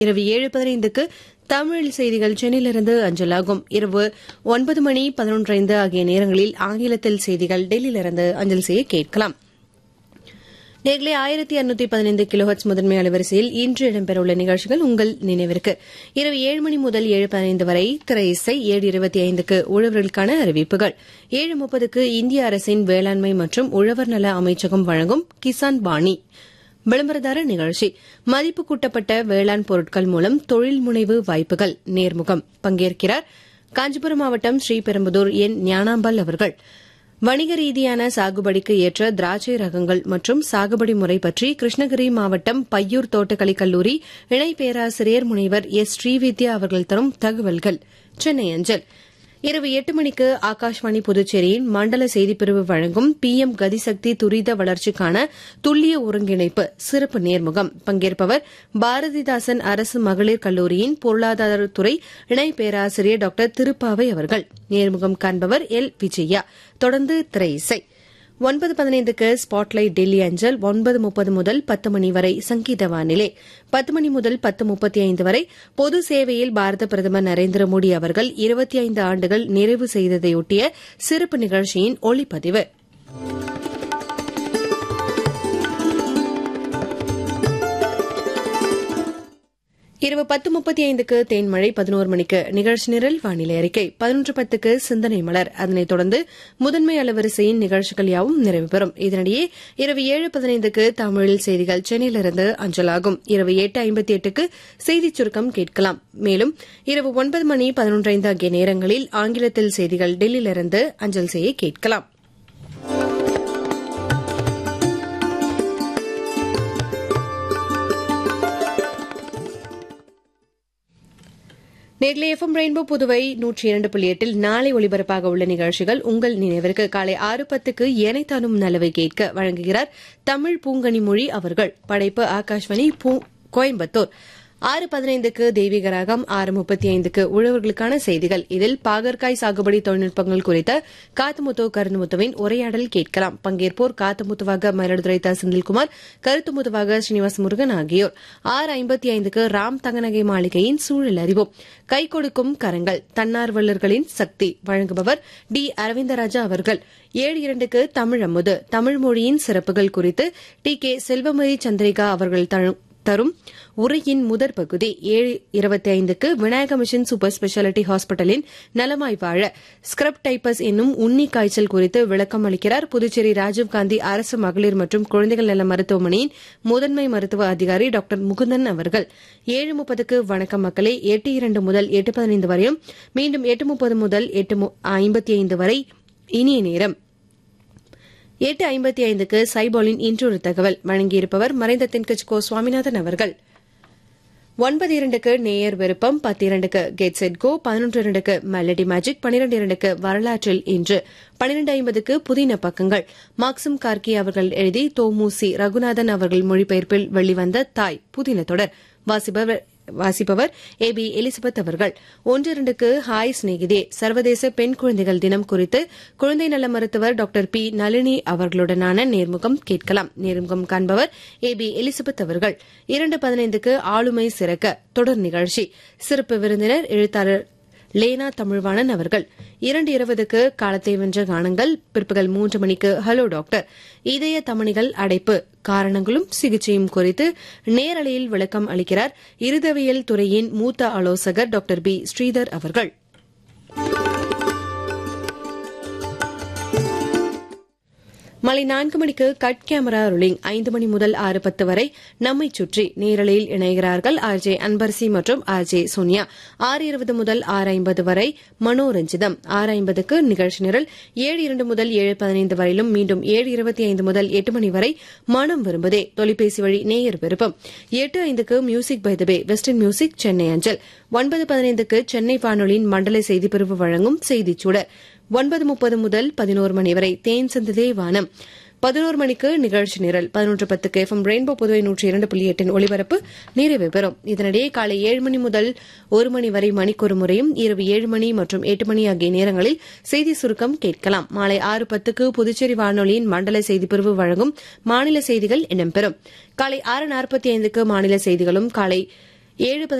இரவு ஏழு பதினைந்துக்கு தமிழ் செய்திகள் சென்னையிலிருந்து அஞ்சலாகும் இரவு ஒன்பது மணி பதினொன்றைந்து ஆகிய நேரங்களில் ஆங்கிலத்தில் செய்திகள் டெல்லியிலிருந்து அஞ்சல் செய்ய கேட்கலாம் நேர்களே ஆயிரத்தி அறுநூத்தி பதினைந்து கிலோஹர்ட்ஸ் முதன்மை அலைவரிசையில் இன்று இடம்பெறவுள்ள நிகழ்ச்சிகள் உங்கள் நினைவிற்கு இரவு ஏழு மணி முதல் ஏழு பதினைந்து வரை திரை இசை ஏழு இருபத்தி ஐந்துக்கு உழவர்களுக்கான அறிவிப்புகள் ஏழு முப்பதுக்கு இந்திய அரசின் வேளாண்மை மற்றும் உழவர் நல அமைச்சகம் வழங்கும் கிசான் பாணி விளம்பரதார நிகழ்ச்சி மதிப்பு கூட்டப்பட்ட வேளாண் பொருட்கள் மூலம் தொழில் முனைவு வாய்ப்புகள் நேர்முகம் பங்கேற்கிறார் காஞ்சிபுரம் மாவட்டம் ஸ்ரீபெரும்புதூர் என் ஞானாம்பாள் அவர்கள் வணிக ரீதியான சாகுபடிக்கு ஏற்ற திராட்சை ரகங்கள் மற்றும் சாகுபடி முறை பற்றி கிருஷ்ணகிரி மாவட்டம் பையூர் தோட்டக்கலை கல்லூரி இணை பேராசிரியர் முனைவர் எஸ் ஸ்ரீவித்யா அவர்கள் தரும் தகவல்கள் சென்னை அஞ்சல் இரவு எட்டு மணிக்கு ஆகாஷ்வாணி புதுச்சேரியின் மண்டல செய்திப்பிரிவு வழங்கும் பி எம் கதிசக்தி துரித வளர்ச்சிக்கான துல்லிய ஒருங்கிணைப்பு சிறப்பு நேர்முகம் பங்கேற்பவர் பாரதிதாசன் அரசு மகளிர் கல்லூரியின் பொருளாதாரத்துறை இணை பேராசிரியர் டாக்டர் திருப்பாவை அவர்கள் நேர்முகம் காண்பவர் எல் விஜயா தொடர்ந்து திரை இசை ஒன்பது பதினைந்துக்கு ஸ்பாட்லைட் டெல்லி அஞ்சல் ஒன்பது முப்பது முதல் பத்து மணி வரை சங்கீத வானிலை பத்து மணி முதல் பத்து முப்பத்தி ஐந்து வரை பொது சேவையில் பாரத பிரதமர் நரேந்திர மோடி அவர்கள் இருபத்தி ஐந்து ஆண்டுகள் நிறைவு செய்ததையொட்டிய சிறப்பு நிகழ்ச்சியின் ஒளிப்பதிவு இரவு பத்து முப்பத்தி ஐந்துக்கு தேன்மழை பதினோரு மணிக்கு நிகழ்ச்சி நிரல் வானிலை அறிக்கை பதினொன்று பத்துக்கு சிந்தனை மலர் அதனைத் தொடர்ந்து முதன்மை அலவரிசையின் நிகழ்ச்சிகள் யாவும் நிறைவு பெறும் இதனிடையே இரவு ஏழு பதினைந்துக்கு தமிழில் செய்திகள் சென்னையிலிருந்து அஞ்சலாகும் இரவு எட்டு ஐம்பத்தி எட்டுக்கு செய்திச் சுருக்கம் கேட்கலாம் மேலும் இரவு ஒன்பது மணி பதினொன்றைந்து ஆகிய நேரங்களில் ஆங்கிலத்தில் செய்திகள் டெல்லியிலிருந்து அஞ்சல் செய்ய கேட்கலாம் நேர்களை எஃப்எம் ரெயின்போ புதுவை நூற்றி இரண்டு புள்ளி எட்டில் நாளை ஒலிபரப்பாக உள்ள நிகழ்ச்சிகள் உங்கள் நினைவிற்கு காலை ஆறு பத்துக்கு எனைத்தானும் நலவை கேட்க வழங்குகிறார் தமிழ் பூங்கனி மொழி அவர்கள் படைப்பு ஆகாஷ்வாணி கோயம்புத்தூர் ஆறு பதினைந்துக்கு தெய்வீக ராகம் ஆறு முப்பத்தி ஐந்துக்கு உழவர்களுக்கான செய்திகள் இதில் பாகற்காய் சாகுபடி தொழில்நுட்பங்கள் குறித்த காத்துமுத்து கருந்துமுத்துவின் உரையாடல் கேட்கலாம் பங்கேற்போர் காத்துமுத்துவாக மயிலாடுதுறை த செந்தில்குமார் கருத்துமுத்துவாக ஸ்ரீனிவாச முருகன் ஆகியோர் ஆறு ஐம்பத்தி ஐந்துக்கு ராம் தங்கநகை மாளிகையின் சூழல் அறிவோம் கை கொடுக்கும் கரங்கள் தன்னார்வலர்களின் சக்தி வழங்குபவர் டி அரவிந்தராஜா அவர்கள் ஏழு இரண்டுக்கு தமிழ் அமுது தமிழ் மொழியின் சிறப்புகள் குறித்து டி கே செல்வமரி சந்திரிகா அவர்கள் தரும் உரையின் முதற் பகுதி ஏழு இருபத்தி ஐந்துக்கு விநாயக மிஷன் சூப்பர் ஸ்பெஷாலிட்டி ஹாஸ்பிட்டலின் நலமாய் வாழ ஸ்கிரப் டைப்பஸ் என்னும் உன்னி காய்ச்சல் குறித்து விளக்கம் அளிக்கிறார் புதுச்சேரி ராஜீவ்காந்தி அரசு மகளிர் மற்றும் குழந்தைகள் நல மருத்துவமனையின் முதன்மை மருத்துவ அதிகாரி டாக்டர் முகுந்தன் அவர்கள் ஏழு முப்பதுக்கு வணக்கம் மக்களே எட்டு இரண்டு முதல் எட்டு பதினைந்து வரையும் மீண்டும் எட்டு முப்பது முதல் எட்டு ஐம்பத்தி ஐந்து வரை இனிய நேரம் எட்டு ஐம்பத்தி ஐந்துக்கு சைபாலின் இன்றொரு தகவல் வழங்கியிருப்பவர் மறைந்த தென்கட்சி கோ சுவாமிநாதன் அவர்கள் ஒன்பது இரண்டுக்கு நேயர் விருப்பம் பத்து இரண்டுக்கு கெட் செட் கோ பதினொன்று இரண்டுக்கு மெலடி மேஜிக் பனிரெண்டு இரண்டுக்கு வரலாற்றில் இன்று பனிரெண்டு ஐம்பதுக்கு புதின பக்கங்கள் மாக்சிம் கார்கி அவர்கள் எழுதி தோமுசி ரகுநாதன் அவர்கள் மொழிபெயர்ப்பில் வெளிவந்த தாய் புதின தொடர் வாசிப்பவர் வாசிப்பவர் ஏ பி எலிசபெத் அவர்கள் ஒன்றிரண்டுக்கு ஹாய் சிநேகிதே சர்வதேச பெண் குழந்தைகள் தினம் குறித்து குழந்தை நல மருத்துவர் டாக்டர் பி நளினி அவர்களுடனான நேர்முகம் கேட்கலாம் நேர்முகம் காண்பவர் ஏ பி எலிசபெத் அவர்கள் இரண்டு பதினைந்துக்கு ஆளுமை சிறக்க தொடர் நிகழ்ச்சி சிறப்பு விருந்தினர் எழுத்தாளர் லேனா தமிழ்வாணன் அவர்கள் இரண்டு இருபதுக்கு காலத்தை வென்ற கானங்கள் பிற்பகல் மூன்று மணிக்கு ஹலோ டாக்டர் இதய தமணிகள் அடைப்பு காரணங்களும் சிகிச்சையும் குறித்து நேரலையில் விளக்கம் அளிக்கிறார் இருதவியல் துறையின் மூத்த ஆலோசகர் டாக்டர் பி ஸ்ரீதர் அவர்கள் மாலை நான்கு மணிக்கு கட் கேமரா ரோலிங் ஐந்து மணி முதல் ஆறு பத்து வரை நம்மை சுற்றி நேரலையில் இணைகிறார்கள் ஆர் ஜே அன்பரசி மற்றும் ஆர் ஜே சோனியா ஆறு இருபது முதல் ஆறு ஐம்பது வரை மனோரஞ்சிதம் ஆறு ஐம்பதுக்கு நிகழ்ச்சி நிரல் ஏழு இரண்டு முதல் ஏழு பதினைந்து வரையிலும் மீண்டும் ஏழு இருபத்தி ஐந்து முதல் எட்டு மணி வரை மனம் விரும்புதே தொலைபேசி வழி நேயர் விருப்பம் எட்டு ஐந்துக்கு music by the way western music Chennai அஞ்சல் ஒன்பது பதினைந்துக்கு சென்னை வானொலியின் மண்டல செய்திப்பிரிவு வழங்கும் செய்திச் சுடர் ஒன்பது முப்பது முதல் பதினோரு மணி வரை தேன் சிந்ததே வானம் பதினோரு மணிக்கு நிகழ்ச்சி நிரல் பதினொன்று பத்துக்கு எஃப்எம் ரெயின்போ புதுவை நூற்றி இரண்டு புள்ளி எட்டின் ஒளிபரப்பு நிறைவு பெறும் இதனிடையே காலை ஏழு மணி முதல் ஒரு மணி வரை மணிக்கொரு முறையும் இரவு ஏழு மணி மற்றும் எட்டு மணி ஆகிய நேரங்களில் செய்தி சுருக்கம் கேட்கலாம் மாலை ஆறு பத்துக்கு புதுச்சேரி வானொலியின் மண்டல செய்திப்பிரிவு வழங்கும் மாநில செய்திகள் இடம்பெறும் காலை ஆறு நாற்பத்தி ஐந்துக்கு மாநில செய்திகளும் காலை ஏழு